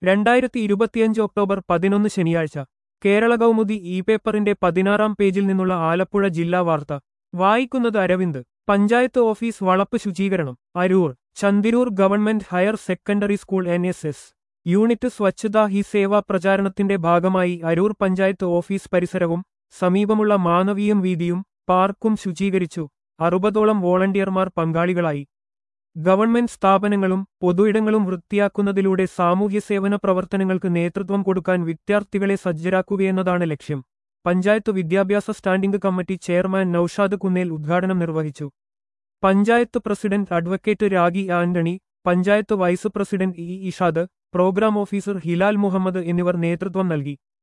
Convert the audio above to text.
രണ്ടായിരത്തി ഇരുപത്തിയഞ്ച് ഒക്ടോബർ പതിനൊന്ന് ശനിയാഴ്ച കേരള കൗമുദി ഇ പേപ്പറിന്റെ പതിനാറാം പേജിൽ നിന്നുള്ള ആലപ്പുഴ ജില്ലാ വാർത്ത വായിക്കുന്നത് അരവിന്ദ് പഞ്ചായത്ത് ഓഫീസ് വളപ്പ് ശുചീകരണം Aroor Chandiroor government higher secondary school N S S unit Swachhata Hi Seva പ്രചാരണത്തിന്റെ ഭാഗമായി അരൂർ പഞ്ചായത്ത് ഓഫീസ് പരിസരവും സമീപമുള്ള മാനവീയം വീതിയും പാർക്കും ശുചീകരിച്ചു അറുപതോളം വോളണ്ടിയർമാർ പങ്കാളികളായി ഗവൺമെന്റ് സ്ഥാപനങ്ങളും പൊതുയിടങ്ങളും വൃത്തിയാക്കുന്നതിലൂടെ സാമൂഹ്യ സേവന പ്രവർത്തനങ്ങൾക്ക് നേതൃത്വം കൊടുക്കാൻ വിദ്യാർത്ഥികളെ സജ്ജരാക്കുകയെന്നതാണ് ലക്ഷ്യം പഞ്ചായത്ത് വിദ്യാഭ്യാസ standing committee chairman Noushad Kunnel ഉദ്ഘാടനം നിർവഹിച്ചു panchayat president advocate Ragi Antony panchayat vice president E Ishad programme officer Hilal Muhammad എന്നിവർ നേതൃത്വം നൽകി